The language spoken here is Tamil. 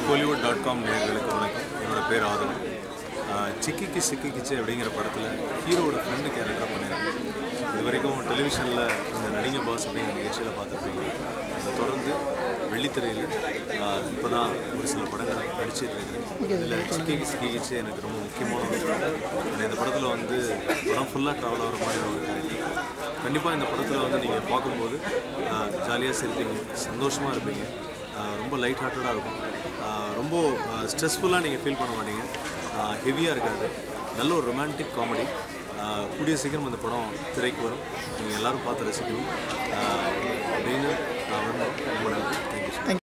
கோலிவுட் டாட் காம் நேர்களுக்கு வணக்கம் என்னோட பேர் ஆதவன் ஆஹ் சிக்கிக்கு சிக்கிக்கிச்சு அப்படிங்கிற படத்தில் ஹீரோவோட ஃப்ரெண்டு கேரக்டராக பண்ணியிருக்கேன் இது வரைக்கும் டெலிவிஷனில் இந்த நடிகை பாஸ் அப்படிங்கிற நிகழ்ச்சியில் பார்த்துருப்பீங்க அதை தொடர்ந்து வெள்ளித்திரையில் இப்போ தான் ஒரு சில படங்கள் நடிச்சிட்டு இருக்கேன் இதில் சிக்கிக்கு சிக்கிக்கிச்சு எனக்கு ரொம்ப முக்கியமான ஒரு படம் ஏன்னா இந்த படத்தில் வந்து படம் ஃபுல்லாக ட்ராவல் ஆகிற மாதிரி ஒரு கேரக்டர் கண்டிப்பாக இந்த படத்தில் வந்து நீங்கள் பார்க்கும்போது ஜாலியாக சிரிப்பீங்க சந்தோஷமாக இருப்பீங்க ஆஹ் ரொம்ப லைட் ஹார்ட்டடாக இருக்கும் ஆஹ் ரொம்ப ஸ்ட்ரெஸ்ஃபுல்லாக நீங்கள் ஃபீல் பண்ண மாட்டீங்க ஹெவியாக இருக்காது நல்ல ஒரு ரொமான்டிக் காமெடி கூடிய சீக்கிரம் அந்த படம் திரைக்கு வரும் நீங்கள் எல்லாரும் பார்த்து ரசிக்கணும் ஆஹ் அப்படின்னு நான் வந்து ரொம்ப நன்றி தேங்க்யூ